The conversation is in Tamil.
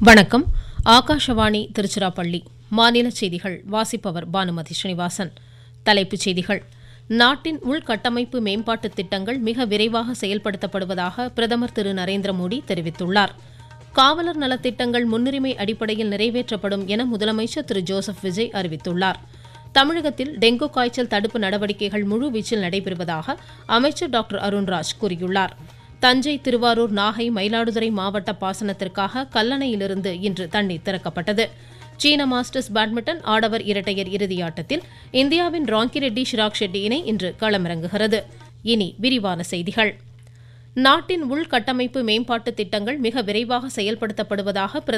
வணக்கம் ஆகாஷவாணி திருச்சிராப்பள்ளி மாநில செய்திகள் வாசிப்பவர் பானுமதி ஸ்ரீனிவாசன் தலைப்புச் செய்திகள் நாட்டின் உள்கட்டமைப்பு மேம்பாட்டு திட்டங்கள் மிக விரைவாக செயல்படுத்தப்படுவதாக பிரதமர் திரு நரேந்திர மோடி தெரிவித்துள்ளார் காவலர் நலத்திட்டங்கள் முன்னுரிமை அடிப்படையில் நிறைவேற்றப்படும் என முதலமைச்சர் திரு ஜோசப் விஜய் அறிவித்துள்ளார் தமிழகத்தில் டெங்கு காய்ச்சல் தடுப்பு நடவடிக்கைகள் முழுவீச்சில் நடைபெறுவதாக அமைச்சர் டாக்டர் அருண்ராஜ் கூறியுள்ளார் தஞ்சை திருவாரூர் நாகை மயிலாடுதுறை மாவட்ட பாசனத்திற்காக கல்லணையிலிருந்து இன்று தண்ணீர் திறக்கப்பட்டது சீன மாஸ்டர்ஸ் பேட்மிண்டன் ஆடவர் இரட்டையர் இறுதியாட்டத்தில் இந்தியாவின் ராங்கி ரெட்டி ஷிராக் ஷெட்டி இணை இன்று களமிறங்குகிறது இனி விரிவான செய்திகள் நாட்டின் உள்கட்டமைப்பு மேம்பாட்டு திட்டங்கள் மிக விரைவாக செயல்படுத்தப்படுவதாக பிரதமர்